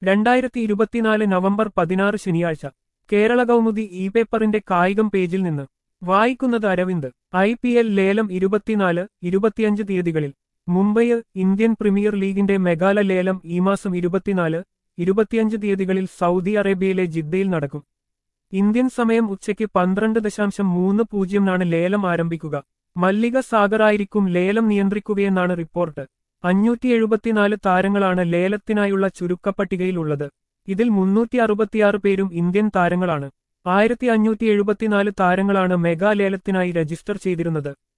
രണ്ടായിരത്തി ഇരുപത്തിനാല് നവംബർ പതിനാറ് ശനിയാഴ്ച കേരള കൗമുദി ഇ പേപ്പറിന്റെ കായികം പേജിൽ നിന്ന് വായിക്കുന്നത് അരവിന്ദ് ഐ പി എൽ ലേലം ഇരുപത്തിനാല് ഇരുപത്തിയഞ്ച് തീയതികളിൽ മുംബൈ ഇന്ത്യൻ പ്രീമിയർ ലീഗിന്റെ മെഗാല ലേലം ഈ മാസം ഇരുപത്തിനാല് ഇരുപത്തിയഞ്ച് തീയതികളിൽ സൗദി അറേബ്യയിലെ ജിദ്ദയിൽ നടക്കും ഇന്ത്യൻ സമയം ഉച്ചയ്ക്ക് പന്ത്രണ്ട് ദശാംശം മൂന്ന് പൂജ്യംനാണ് ലേലം ആരംഭിക്കുക മല്ലിക സാഗറായിരിക്കും ലേലം നിയന്ത്രിക്കുകയെന്നാണ് റിപ്പോർട്ട് അഞ്ഞൂറ്റി എഴുപത്തിനാല് താരങ്ങളാണ് ലേലത്തിനായുള്ള ചുരുക്കപ്പട്ടികയിലുള്ളത് ഇതിൽ മുന്നൂറ്റി അറുപത്തിയാറ് പേരും ഇന്ത്യൻ താരങ്ങളാണ് ആയിരത്തി അഞ്ഞൂറ്റി എഴുപത്തിനാല് താരങ്ങളാണ് മെഗാ ലേലത്തിനായി രജിസ്റ്റർ ചെയ്തിരുന്നത്